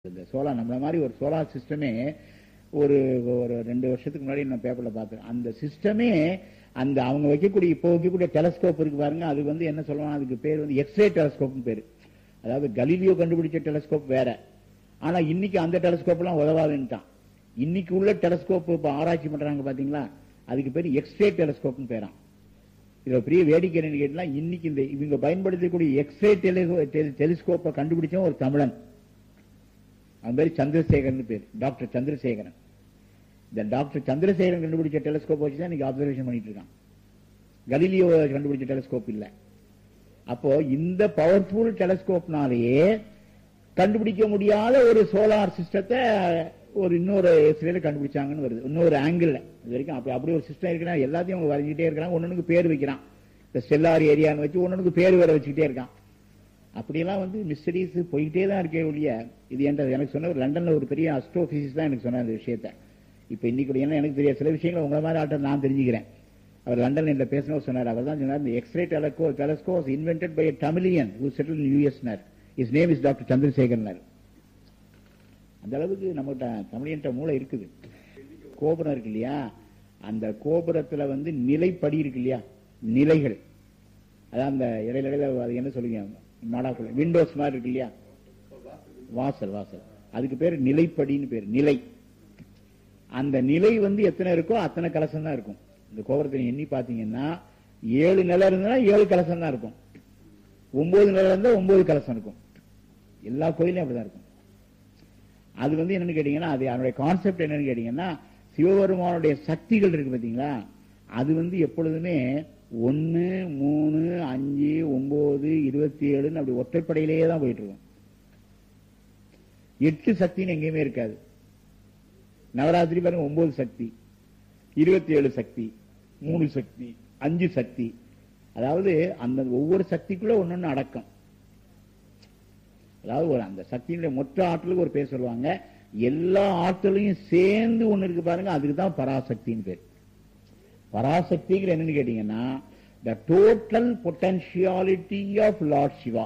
இந்த சோலார் நம்மள மாதிரி ஒரு சோலார் சிஸ்டமே ஒரு ஒரு ரெண்டு வருஷத்துக்கு முன்னாடி நான் பேப்பர்ல பார்த்தேன் அந்த சிஸ்டமே அந்த அவங்க வைக்கக்கூடிய இப்போ வைக்கக்கூடிய டெலஸ்கோப் இருக்கு பாருங்க அது வந்து என்ன சொல்லுவாங்க அதுக்கு பேர் வந்து எக்ஸ்ரே டெலஸ்கோப்னு பேரு அதாவது கலீலியோ கண்டுபிடிச்ச டெலஸ்கோப் வேற ஆனா இன்னைக்கு அந்த டெலஸ்கோப் எல்லாம் உதவாதுன்ட்டான் இன்னைக்கு உள்ள டெலஸ்கோப் இப்ப ஆராய்ச்சி பண்றாங்க பாத்தீங்களா அதுக்கு பேர் எக்ஸ்ரே டெலஸ்கோப்னு பேராம் இதுல பெரிய வேடிக்கை என்னன்னு கேட்டா இன்னைக்கு இந்த இவங்க பயன்படுத்தக்கூடிய எக்ஸ்ரே டெலிஸ்கோப்பை கண்டுபிடிச்ச ஒரு தமிழன் அவன் பேர் சந்திரசேகரன் பேர் டாக்டர் சந்திரசேகரன் இந்த டாக்டர் சந்திரசேகரன் கண்டுபிடிச்ச டெலிஸ்கோப் வச்சு தான் இன்னைக்கு ஆப்சர்வேஷன் பண்ணிட்டு இருக்கான் கலீலியோ கண்டுபிடிச்ச டெலிஸ்கோப் இல்ல அப்போ இந்த பவர்ஃபுல் டெலிஸ்கோப்னாலேயே கண்டுபிடிக்க முடியாத ஒரு சோலார் சிஸ்டத்தை ஒரு இன்னொரு எக்ஸ்ரேல கண்டுபிடிச்சாங்கன்னு வருது இன்னொரு ஆங்கிள் இது வரைக்கும் அப்படி அப்படி ஒரு சிஸ்டம் இருக்குன்னா எல்லாத்தையும் அவங்க வரைஞ்சிட்டே இருக்கிறாங்க ஒன்னொன்னுக்கு பேர் வைக்கிறான் இந்த ஸ்டெல்லார் ஏரியான்னு வச்சு ஒன்னொன்னுக்கு பேர் வேற வச்சுக்கிட்டே இருக்கான் அப்படியெல்லாம் வந்து மிஸ்டரிஸ் போயிட்டே தான் இருக்கே ஒழிய இது என்ற எனக்கு சொன்ன ஒரு லண்டன்ல ஒரு பெரிய அஸ்ட்ரோ பிசிக்ஸ் தான் எனக்கு சொன்ன அந்த விஷயத்த இப்ப இன்னைக்கு என்ன எனக்கு தெரியாது சில விஷயங்களை உங்களை மாதிரி ஆட்டம் நான் தெரிஞ்சுக்கிறேன் அவர் லண்டன் என்ற பேசினவர் சொன்னார் அவர் தான் சொன்னார் இந்த x ray telescope telescopes invented by Tamilian who settle in யூஎஸ்னர் இஸ் நேம் இஸ் டாக்டர் சந்திரசேகரனர் அந்த அளவுக்கு நம்மகிட்ட தமிழியன்ட்ட மூளை இருக்குது கோபுரம் இருக்கு இல்லையா அந்த கோபுரத்துல வந்து நிலைப்படி இருக்கு இல்லையா நிலைகள் அதான் அந்த இடையில இடையில அது என்ன சொல்லுங்க மாடாக்குள்ள விண்டோஸ் மாதிரி இருக்கு இல்லையா வாசல் வாசல் அதுக்கு பேர் நிலைப்படின்னு பேர் நிலை அந்த நிலை வந்து எத்தனை இருக்கோ அத்தனை கலசம் தான் இருக்கும் இந்த கோபுரத்தை எண்ணி பாத்தீங்கன்னா ஏழு நிலை இருந்ததுன்னா ஏழு கலசம் தான் இருக்கும் ஒன்பது நிலை இருந்தா ஒன்பது கலசம் இருக்கும் எல்லா கோயிலும் அப்படிதான் இருக்கும் அது வந்து என்னன்னு கேட்டீங்கன்னா அது அதனுடைய கான்செப்ட் என்னன்னு கேட்டீங்கன்னா சிவபெருமானுடைய சக்திகள் இருக்கு பாத்தீங்களா அது வந்து எப்பொழுதுமே ஒன்னு மூணு அஞ்சு ஒன்பது இருபத்தி ஏழுன்னு அப்படி ஒற்றைப்படையிலேயே தான் போயிட்டு இருக்கும் எட்டு சக்தின்னு எங்கேயுமே இருக்காது நவராத்திரி பாருங்க ஒன்பது சக்தி இருபத்தி ஏழு சக்தி மூணு சக்தி அஞ்சு சக்தி அதாவது அந்த ஒவ்வொரு சக்திக்குள்ள ஒன்னொன்னு அடக்கம் அதாவது ஒரு அந்த சக்தியினுடைய மொத்த ஆற்றலுக்கு ஒரு பேர் சொல்லுவாங்க எல்லா ஆற்றலையும் சேர்ந்து ஒண்ணு இருக்கு பாருங்க அதுக்கு தான் பராசக்தின்னு பேர் பராசக்திங்கிற என்னன்னு கேட்டீங்கன்னா the total potentiality of lord Shiva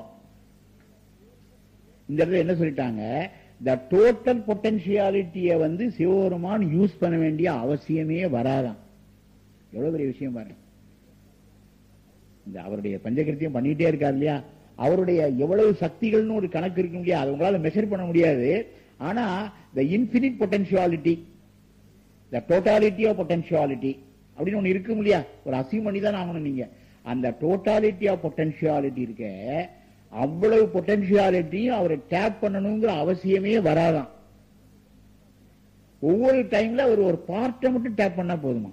இந்த இடத்துல என்ன சொல்லிட்டாங்க த டோட்டல் பொட்டன்சியாலிட்டிய வந்து சிவபெருமான் யூஸ் பண்ண வேண்டிய அவசியமே வராதான் எவ்வளவு பெரிய விஷயம் பாருங்க இந்த அவருடைய பஞ்சகிருத்தியம் பண்ணிட்டே இருக்காரு இல்லையா அவருடைய எவ்வளவு சக்திகள்னு ஒரு கணக்கு இருக்கு இல்லையா அது உங்களால மெஷர் பண்ண முடியாது ஆனா the infinite potentiality the totality of potentiality அப்படின்னு ஒண்ணு இருக்கும் இல்லையா ஒரு அசீவ் பண்ணி தான் ஆகணும் நீங்க அந்த டோட்டாலிட்டி ஆஃப் பொட்டன்சியாலிட்டி இருக்க அவ்வளவு பொட்டன்சியாலிட்டியும் அவரை டேப் பண்ணணுங்கிற அவசியமே வராதான் ஒவ்வொரு டைம்ல அவர் ஒரு பார்ட்டை மட்டும் டேப் பண்ணா போதுமா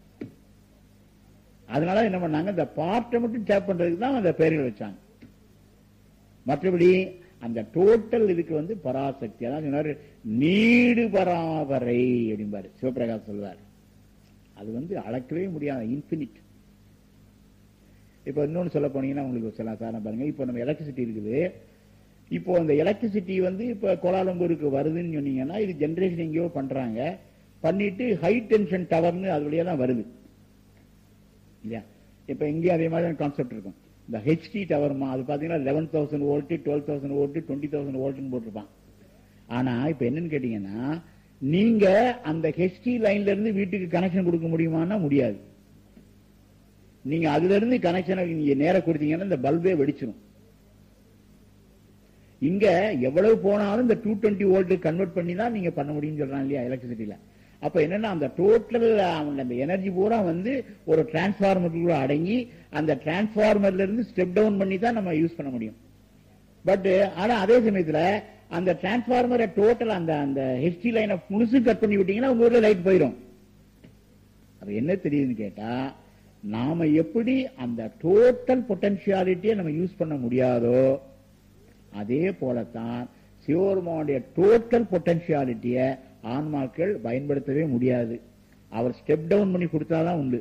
அதனால என்ன பண்ணாங்க இந்த பார்ட்டை மட்டும் டேப் பண்றதுக்கு தான் அந்த பெயர்கள் வச்சாங்க மற்றபடி அந்த டோட்டல் இதுக்கு வந்து பராசக்தி அதான் சொன்னாரு நீடு பராவரை அப்படிம்பாரு சிவபிரகாஷ் சொல்வார் அது வந்து அளக்கவே முடியாத இன்பினிட் இப்ப இன்னொன்னு சொல்ல போனீங்கன்னா உங்களுக்கு சில சாரணம் பாருங்க இப்போ நம்ம எலக்ட்ரிசிட்டி இருக்குது இப்போ அந்த எலக்ட்ரிசிட்டி வந்து இப்ப கோலாலம்பூருக்கு வருதுன்னு சொன்னீங்கன்னா இது ஜெனரேஷன் எங்கேயோ பண்றாங்க பண்ணிட்டு ஹை டென்ஷன் டவர்னு அது வழியா தான் வருது இல்லையா இப்ப இங்கேயும் அதே மாதிரி கான்செப்ட் இருக்கும் இந்த ஹெச்டி டவர்மா அது பாத்தீங்கன்னா eleven thousand volt twelve thousand volt twenty thousand வோல்ட்னு போட்டிருப்பான் ஆனா இப்ப என்னன்னு கேட்டீங்கன்னா நீங்க அந்த ஹெச்டி லைன்ல இருந்து வீட்டுக்கு கனெக்ஷன் கொடுக்க முடியுமான்னா முடியாது நீங்க அதுல இருந்து கனெக்ஷனை நீங்க நேர கொடுத்தீங்கன்னா இந்த பல்பே வெடிச்சிடும் இங்க எவ்வளவு போனாலும் இந்த டூ டுவெண்ட்டி வோல்ட் கன்வெர்ட் பண்ணி தான் நீங்க பண்ண முடியும்னு சொல்றாங்க இல்லையா எலக்ட்ரிசிட்டியில அப்ப என்னன்னா அந்த டோட்டல் அந்த எனர்ஜி பூரா வந்து ஒரு டிரான்ஸ்பார்மருக்குள்ள அடங்கி அந்த டிரான்ஸ்பார்மர்ல இருந்து ஸ்டெப் டவுன் பண்ணி தான் நம்ம யூஸ் பண்ண முடியும் பட் ஆனா அதே சமயத்துல அந்த டிரான்ஸ்பார்மரை டோட்டல் அந்த அந்த ஹெச்டி லைனை முழுசு கட் பண்ணி விட்டீங்கன்னா உங்க ஊர்ல லைட் போயிடும் அது என்ன தெரியுதுன்னு கேட்டா நாம எப்படி அந்த டோட்டல் பொட்டன்சியாலிட்டியை நம்ம யூஸ் பண்ண முடியாதோ அதே போலத்தான் சிவபெருமானுடைய டோட்டல் பொட்டன்சியாலிட்டியை ஆன்மாக்கள் பயன்படுத்தவே முடியாது அவர் ஸ்டெப் டவுன் பண்ணி கொடுத்தாதான் உண்டு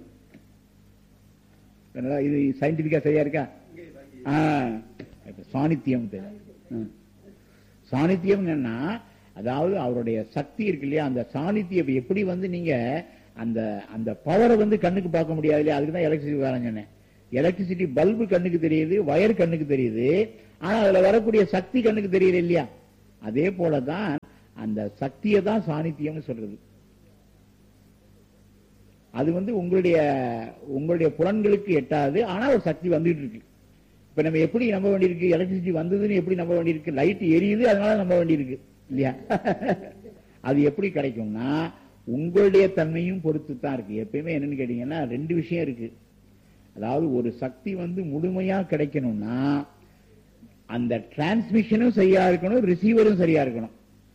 இது சயின்டிபிக்கா சரியா இருக்கா சாணித்தியம் சாணித்தியம் என்னன்னா அதாவது அவருடைய சக்தி இருக்கு இல்லையா அந்த சாணித்தியம் எப்படி வந்து நீங்க அந்த அந்த பவரை வந்து கண்ணுக்கு பார்க்க முடியாது இல்லையா அதுக்கு தான் எலக்ட்ரிசிட்டி வரேன் சொன்னேன் எலக்ட்ரிசிட்டி பல்பு கண்ணுக்கு தெரியுது வயர் கண்ணுக்கு தெரியுது ஆனா அதுல வரக்கூடிய சக்தி கண்ணுக்கு தெரியல இல்லையா அதே போலதான் அந்த சக்தியை தான் சாநித்தியம்னு சொல்றது அது வந்து உங்களுடைய உங்களுடைய புலன்களுக்கு எட்டாது ஆனா ஒரு சக்தி வந்துட்டு இருக்கு இப்ப நம்ம எப்படி நம்ப வேண்டியிருக்கு எலக்ட்ரிசிட்டி வந்ததுன்னு எப்படி நம்ப வேண்டியிருக்கு லைட் எரியுது அதனால நம்ப வேண்டியிருக்கு இல்லையா அது எப்படி கிடைக்கும்னா உங்களுடைய தன்மையும் பொறுத்து தான் இருக்கு எப்பயுமே என்னன்னு கேட்டீங்கன்னா ரெண்டு விஷயம் இருக்கு அதாவது ஒரு சக்தி வந்து முழுமையா கிடைக்கணும்னா அந்த டிரான்ஸ்மிஷனும் சரியா இருக்கணும் ரிசீவரும் சரியா இருக்கணும்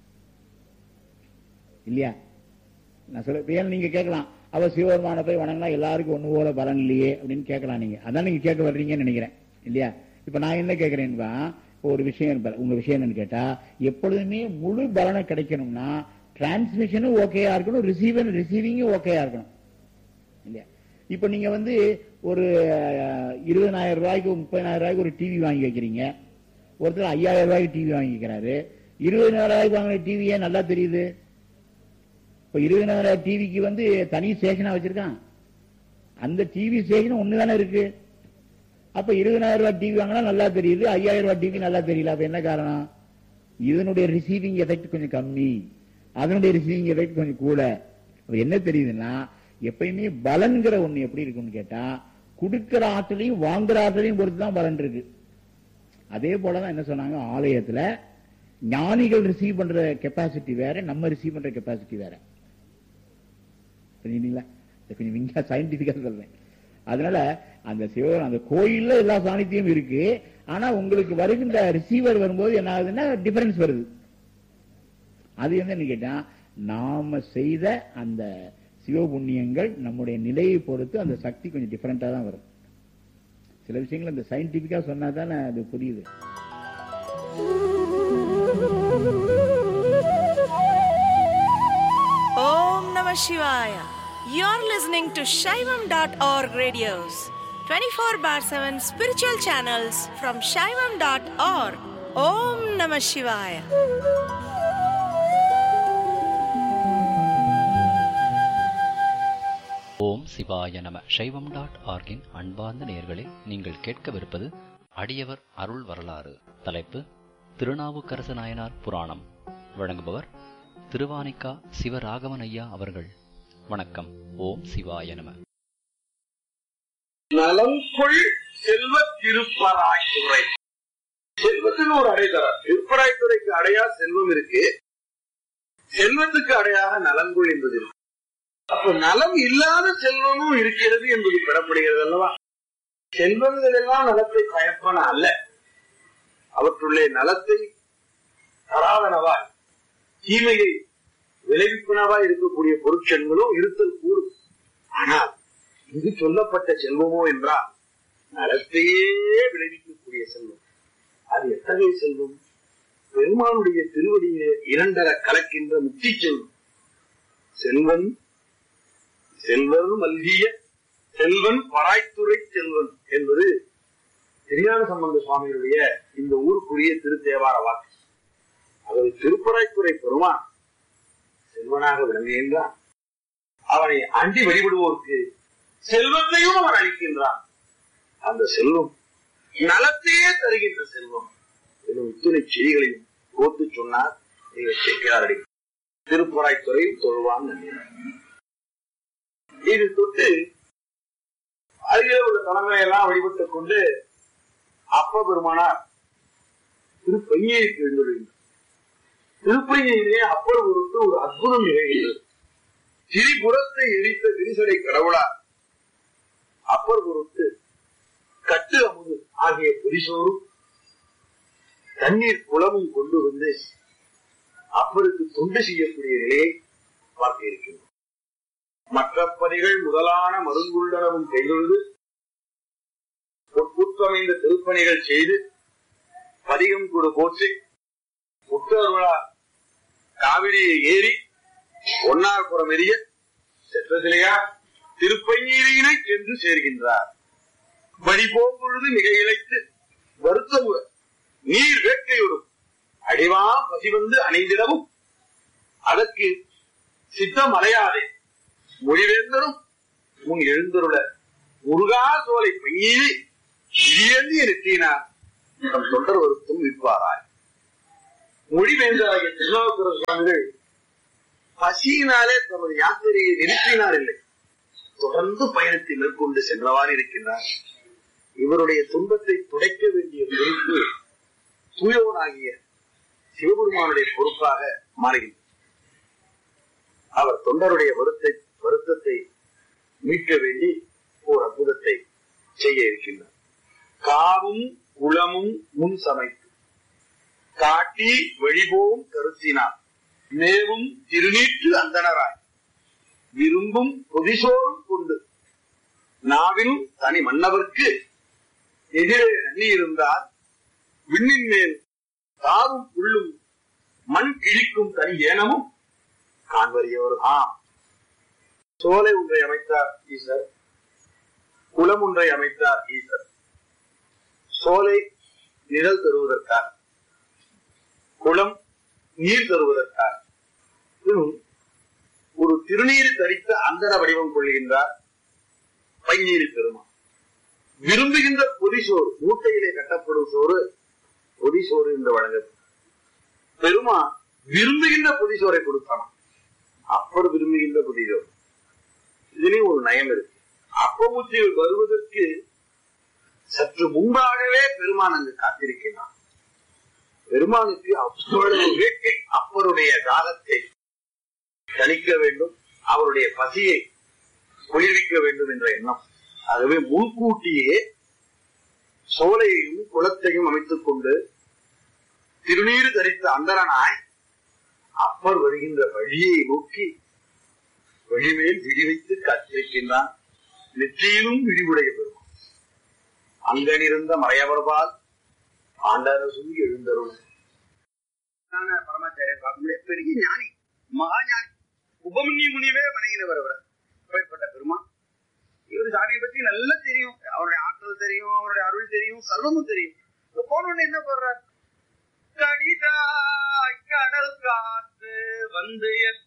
இல்லையா நான் சொல்ல ஏன் நீங்க கேட்கலாம் அவ சிவபெருமான போய் வணங்கினா எல்லாருக்கும் ஒண்ணு போல பலன் இல்லையே அப்படின்னு கேட்கலாம் நீங்க அதான் நீங்க கேட்க வர்றீங்கன்னு நினைக்கிறேன் இல்லையா இப்ப நான் என்ன கேட்கிறேன்பா ஒரு விஷயம் இருப்பார் உங்க விஷயம் என்னன்னு கேட்டா எப்பொழுதுமே முழு பலனை கிடைக்கணும்னா டிரான்ஸ்மிஷனும் ஓகேயா இருக்கணும் ரிசீவர் ரிசீவிங்கும் ஓகேயா இருக்கணும் இல்லையா இப்ப நீங்க வந்து ஒரு அஹ், இருபதனாயிரம் ரூபாய்க்கு முப்பதாயிரம் ரூபாய்க்கு ஒரு டிவி வாங்கி வைக்கிறீங்க ஒருத்தர் ஐயாயிரம் ரூபாய்க்கு டிவி வாங்கிக்கிறாரு இருபதாயிரம் ரூபாய்க்கு வாங்கின டிவியே நல்லா தெரியுது இப்ப இருபதாயிரம் டிவிக்கு வந்து தனி ஸ்டேஷனா வச்சிருக்கான் அந்த டிவி ஸ்டேஷன் ஒண்ணுதானே இருக்கு அப்ப இருபதாயிரம் ரூபாய் டிவி வாங்கினா நல்லா தெரியுது ஐயாயிரம் ரூபாய் டிவி நல்லா தெரியல அப்ப என்ன காரணம் இதனுடைய ரிசீவிங் எஃபெக்ட் கொஞ்சம் கம்மி அதனுடைய ரிசீவிங் எஃபெக்ட் கொஞ்சம் கூட அப்ப என்ன தெரியுதுன்னா எப்பயுமே பலன்கிற ஒண்ணு எப்படி இருக்குன்னு கேட்டா கொடுக்கிற ஆற்றலையும் வாங்குற ஆற்றலையும் பொறுத்து தான் பலன் இருக்கு அதே போலதான் என்ன சொன்னாங்க ஆலயத்துல ஞானிகள் ரிசீவ் பண்ற கெப்பாசிட்டி வேற நம்ம ரிசீவ் பண்ற கெப்பாசிட்டி வேற புரியுதுங்களா இதை கொஞ்சம் விஞ்ஞா சயின்டிபிக்கா சொல்றேன் அதனால அந்த சிவ அந்த கோயில்ல எல்லா சாநித்தியம் இருக்கு ஆனா உங்களுக்கு வருகின்ற ரிசீவர் வரும்போது என்ன ஆகுதுன்னா டிஃபரன்ஸ் வருது அது என்ன கேட்டா நாம செய்த அந்த சிவபுண்ணியங்கள் நம்முடைய நிலையை பொறுத்து அந்த சக்தி கொஞ்சம் டிஃபரெண்டா தான் வரும் சில விஷயங்கள் அந்த சயின்டிபிக்கா சொன்னா தானே அது புரியுது Om Namah Shivaya. You're listening to Shaivam.org radios, 24 bar 7 spiritual channels from Shaivam.org. Om Namah Shivaya. ஓம் சிவாய நம சைவம் டாட் ஆர்கின் அன்பார்ந்த நேயர்களே நீங்கள் கேட்கவிருப்பது அடியவர் அருள் வரலாறு தலைப்பு திருநாவுக்கரசு நாயனார் புராணம் வழங்குபவர் திருவானிக்கா சிவராகவன் ஐயா அவர்கள் வணக்கம் ஓம் சிவாய நம நலம் கொள் செல்வ திருப்பராய்த்துறை செல்வத்துக்கு ஒரு அடைதரம் திருப்பராய்த்துறைக்கு அடையா செல்வம் இருக்கு செல்வத்துக்கு அடையாக நலங்கொள் என்பது இருக்கு அப்ப நலம் இல்லாத செல்வமும் இருக்கிறது என்பது பெறப்படுகிறது அல்லவா செல்வங்கள் எல்லாம் நலத்தை பயப்பன அல்ல அவற்றுள்ளே நலத்தை தராதனவாய் தீமையை விளைவிப்பனவாய் இருக்கக்கூடிய பொருட்செல்களும் இருத்தல் கூடும் ஆனால் இது சொல்லப்பட்ட செல்வமோ என்றால் நலத்தையே விளைவிக்கக்கூடிய செல்வம் அது எத்தகைய செல்வம் பெருமானுடைய திருவடியிலே இரண்டர கலக்கின்ற முக்தி செல்வம் செல்வன் செல்வர் மல்கிய செல்வன் பராய்த்துறை செல்வன் என்பது திருஞான சம்பந்த சுவாமியுடைய இந்த ஊருக்குரிய திருத்தேவார வாக்கு அதாவது திருப்பராய்த்துறை பெருமான் செல்வனாக விளங்குகின்றான் அவனை அண்டி வழிபடுவோருக்கு செல்வத்தையும் அவன் அளிக்கின்றான் அந்த செல்வம் நலத்தையே தருகின்ற செல்வம் எனும் இத்துணை செய்திகளையும் கோத்து சொன்னார் நீங்கள் சேர்க்கிறாரடி திருப்பராய்த்துறையில் தொழுவான் நன்றினார் இது தொட்டு அருகிலே உள்ள தலைமையை எல்லாம் வழிபட்டுக் கொண்டு அப்ப பெருமானார் திருப்பையைக்கு எழுந்துள்ளார் திருப்பையிலே அப்பர் ஒருக்கு ஒரு அற்புதம் நிகழ்கிறது திரிபுரத்தை எரித்த விரிசடை கடவுளார் அப்பர் பொருட்டு கட்டு அமுது ஆகிய புரிசோறும் தண்ணீர் குளமும் கொண்டு வந்து அப்பருக்கு தொண்டு செய்யக்கூடிய நிலையை பார்க்க இருக்கின்றோம் மற்ற பணிகள் முதலான மருங்குள்ளனவும் கைதொழுது பொற்புற்றமைந்த திருப்பணிகள் செய்து பதிகம் கூட போற்றி முற்றவர்களா காவிரியை ஏறி ஒன்னார்புறம் எரிய செற்றதிலையா திருப்பஞ்சீரியினை சென்று சேர்கின்றார் வழி போம்பொழுது மிக இழைத்து வருத்தமுற நீர் வேட்கையோடும் அடிவா பசி வந்து அணைந்திடவும் அதற்கு சித்தம் அலையாதே மொழிவேந்தரும் முன் எழுந்தருள முருகா சோலை பையீரி இடியேந்தி நிறுத்தினார் தம் தொண்டர் வருத்தும் விற்பாராய் மொழிபெயர்ந்தாகிய திருநாவுக்கர சுவாமிகள் பசியினாலே தமது யாத்திரையை நிறுத்தினார் இல்லை தொடர்ந்து பயணத்தை மேற்கொண்டு சென்றவாறு இருக்கின்றார் இவருடைய துன்பத்தை துடைக்க வேண்டிய பொறுப்பு தூயவனாகிய சிவபெருமானுடைய பொறுப்பாக மாறுகின்றது அவர் தொண்டருடைய வருத்தை வருத்தத்தை மீட்க வேண்டி ஓர் அற்புதத்தை செய்ய இருக்கின்றார் காவும் குளமும் முன் சமைத்து காட்டி வெளிபோம் கருத்தினார் மேவும் திருநீற்று அந்தனராய் விரும்பும் பொதிசோறும் கொண்டு நாவினும் தனி மன்னவர்க்கு எதிரே அண்ணி இருந்தார் விண்ணின் மேல் தாவும் புல்லும் மண் கிழிக்கும் தனி ஏனமும் காண்பறியவர் ஆம் சோலை ஒன்றை அமைத்தார் ஈசர் குளம் ஒன்றை அமைத்தார் ஈசர் சோலை நிழல் தருவதற்காக குளம் நீர் தருவதற்காக இன்னும் ஒரு திருநீர் தரித்த அந்தர வடிவம் கொள்கின்றார் பைநீர் பெருமான் விரும்புகின்ற பொதிசோறு மூட்டையிலே கட்டப்படும் சோறு பொதிசோறு என்று வழங்கப்படும் பெருமான் விரும்புகின்ற பொதிசோரை கொடுத்தானாம் அப்பர் விரும்புகின்ற பொதிசோறு இதுலயும் ஒரு நயம் இருக்கு அப்பமூச்சிகள் வருவதற்கு சற்று முன்பாகவே பெருமான் அங்கு காத்திருக்கிறான் பெருமானுக்கு அவ்வளவு வேட்கை அப்பருடைய தாகத்தை தணிக்க வேண்டும் அவருடைய பசியை குளிர்விக்க வேண்டும் என்ற எண்ணம் ஆகவே முன்கூட்டியே சோலையையும் குளத்தையும் அமைத்துக் கொண்டு திருநீர் தரித்த அந்தரனாய் அப்பர் வருகின்ற வழியை நோக்கி வழிமேல் விழி வைத்து காத்திருக்கின்றான் நெற்றியிலும் விழிவுடைய பெருமான் அங்கனிருந்த மறையவர்பால் ஆண்டரசும் எழுந்தருள் பரமாச்சாரியர் பார்க்க முடியாது பெரிய ஞானி மகா ஞானி உபமன்யு முனிவே வணங்கினவர் அவர் அப்பேற்பட்ட பெருமான் இவர் சாமியை பத்தி நல்லா தெரியும் அவருடைய ஆற்றல் தெரியும் அவருடைய அருள் தெரியும் சர்வமும் தெரியும் இப்ப போன உடனே என்ன பண்றார் கடிதாய் கடல் காத்து வந்து எத்த